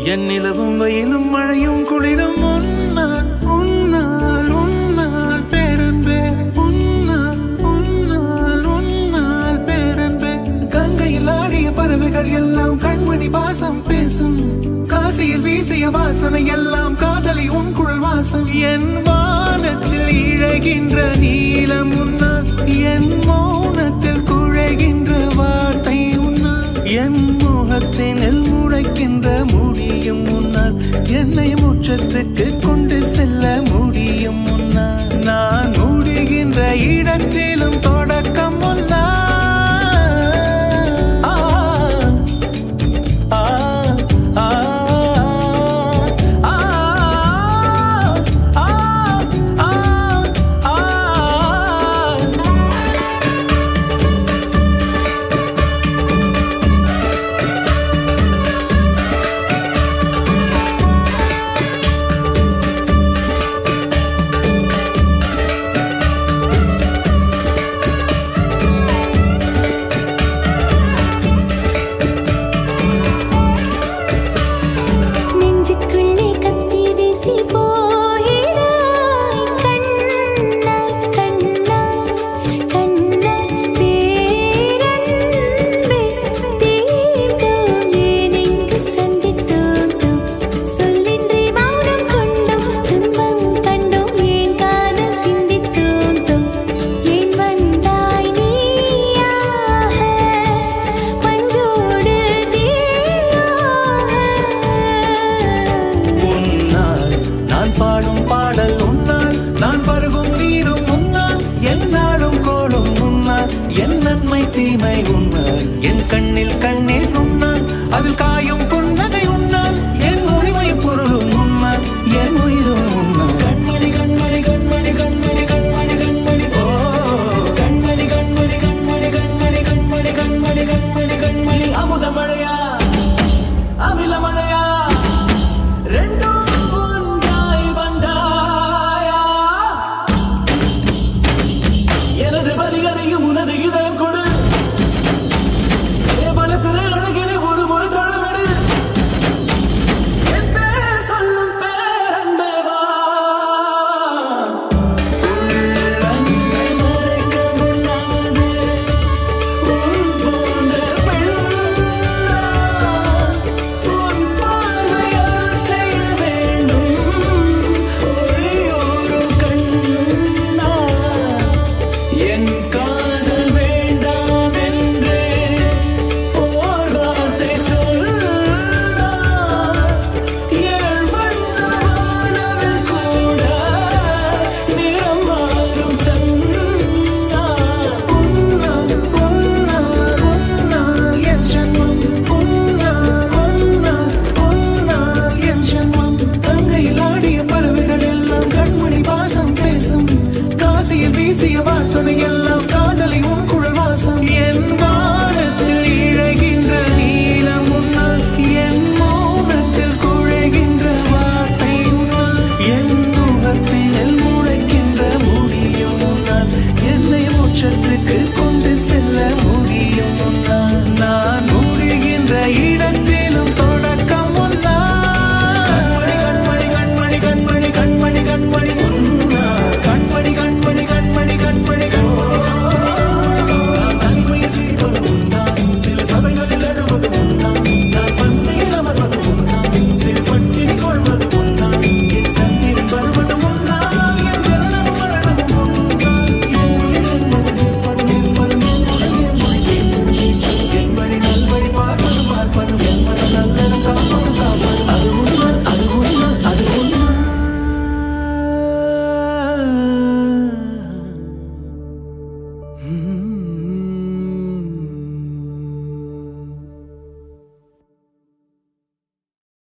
என் நிலவும் வெயிலும் மழையும் குளிரும் உன்னால் உன்னால் உன்னால் பேரன்பே உன்னால் உன்னால் உன்னால் பேரன்பே கங்கையில் ஆடிய பறவைகள் எல்லாம் கண்மணி வாசம் பேசும் காசியில் வீசிய வாசனை எல்லாம் காதலி உன் குழல் வாசம் என் வானத்தில் இழகின்ற நீலம் உன்னால் என் மௌனத்தில் குழைகின்ற வார்த்தை உன்னால் என் முகத்தினில் முளைக்கின்ற முடியும் முன்னால் என்னை முற்றத்துக்கு கொண்டு செல்ல முடியும் முன்னால் நான் முடிகின்ற இடத்திலும் தொடக்கம் முன்னால் ஆ, ஆ, ஆ, ஆ, ஆ, ஆ, ஆ. நெஞ்சுக்குள்ளே கத்தி வீசி போகிறாய் கண்ணா கண்ணா கண்ணா பேரன்பே தீண்டோம் ஏன் இங்கு சந்தித்தோம் சொல்லின்றி மௌனம் கொண்டோம் துன்பம் கண்டோம் ஏன் காதல் சிந்தித்தோம் ஏன் வந்தாய் நீயாக பஞ்சோடு உன்னால் நான் பாடும் பாடல் உன்னால் நான் பருகும் நீரும் உன்னால் என்னாலும் கோடும் உன்னால் என் நன்மை தீமை உன்னால் என் கண்ணில் கண்ணீர் உன்னால் அதில் காயும் புன்னகை உன்னால் என் உரிமை பொருளும் உன்னால் என் உயிரும் உன்னால் கண்மணி கண்மணி கண்மணி கண்மணி கண்மணி கண்மணி ஓ கண்மணி கண்மணி கண்மணி கண்மணி கண்மணி கண்மணி கண்மணி கண்மணி அமுதமழை